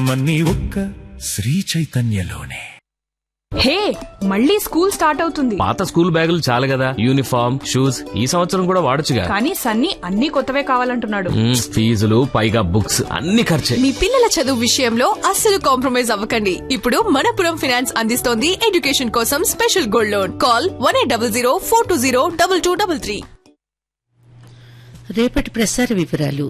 ఆనందమన్నీ ఒక్క శ్రీ చైతన్యలోనే హే మళ్ళీ school start అవుతుంది పాత స్కూల్ బ్యాగులు చాలు కదా యూనిఫామ్ షూస్ ఈ సంవత్సరం కూడా వాడొచ్చుగా కానీ సన్నీ అన్ని కొత్తవే కావాలంటున్నాడు మ్మ్, ఫీజులు పైగా బుక్స్ అన్ని ఖర్చే మీ పిల్లల చదువు విషయంలో అస్సలు కాంప్రమైజ్ అవ్వకండి ఇప్పుడు మనపురం ఫినాన్స్ అందిస్తోంది ఎడ్యుకేషన్ కోసం special gold loan call one eight double zero four two zero double two double three రేపటి ప్రసార వివరాలు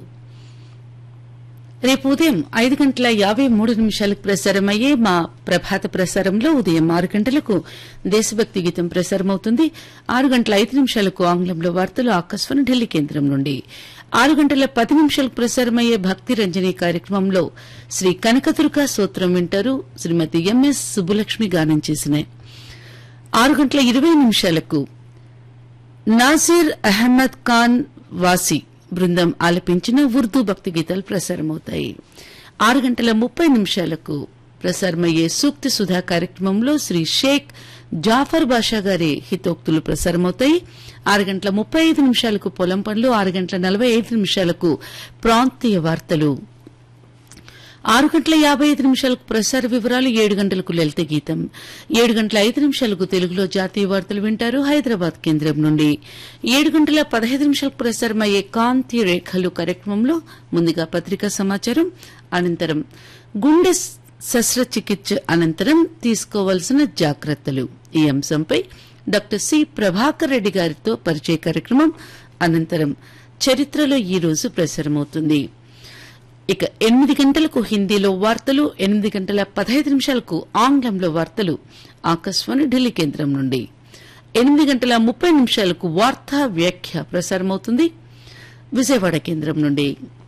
రేపు ఉదయం ఐదు గంటల యాభై మూడు నిమిషాలకు ప్రసారమయ్యే మా ప్రభాత ప్రసారంలో ఉదయం ఆరు గంటలకు దేశభక్తి గీతం ప్రసారమవుతుంది ఆరు గంటల ఐదు నిమిషాలకు ఆంగ్లంలో వార్తలు ఆకాశవాణి ఢిల్లీ కేంద్రం నుండి ఆరు గంటల పది నిమిషాలకు ప్రసారమయ్యే భక్తి రంజని కార్యక్రమంలో శ్రీ కనకదుర్గ సూత్రం వింటారు శ్రీమతి ఎంఎస్ సుబ్బులక్ష్మి గానం చేసిన ఆరు గంటల ఇరవై నిమిషాలకు నాసిర్ అహ్మద్ ఖాన్ వాసి బృందం ఆలపించిన ఉర్దూ భక్తి గీతాలు ప్రసారమవుతాయి ఆరు గంటల ముప్పై నిమిషాలకు ప్రసారమయ్యే సూక్తి సుధా కార్యక్రమంలో శ్రీ షేక్ జాఫర్ బాషా గారి హితోక్తులు ప్రసారమవుతాయి ఆరు గంటల ముప్పై ఐదు నిమిషాలకు పొలం పనులు ఆరు గంటల నలభై ఐదు నిమిషాలకు ప్రాంతీయ వార్తలు ఆరు గంటల యాభై ఐదు నిమిషాలకు ప్రసార వివరాలు ఏడు గంటలకు లలిత గీతం ఏడు గంటల ఐదు నిమిషాలకు తెలుగులో జాతీయ వార్తలు వింటారు హైదరాబాద్ కేంద్రం నుండి ఏడు గంటల పదహైదు నిమిషాలకు ప్రసారమయ్యే కాంతి రేఖలు కార్యక్రమంలో ముందుగా పత్రికా సమాచారం అనంతరం గుండె శస్త్రచికిత్స అనంతరం తీసుకోవాల్సిన జాగ్రత్తలు ఈ అంశంపై డాక్టర్ సి ప్రభాకర్ రెడ్డి గారితో పరిచయ కార్యక్రమం అనంతరం చరిత్రలో ఈ రోజు ప్రసారమవుతుంది ఇక ఎనిమిది గంటలకు హిందీలో వార్తలు ఎనిమిది గంటల పదహైదు నిమిషాలకు ఆంగ్లంలో వార్తలు ఆకాశవాణి ఢిల్లీ కేంద్రం నుండి ఎనిమిది గంటల ముప్పై నిమిషాలకు వార్తా వ్యాఖ్య ప్రసారమవుతుంది విజయవాడ కేంద్రం నుండి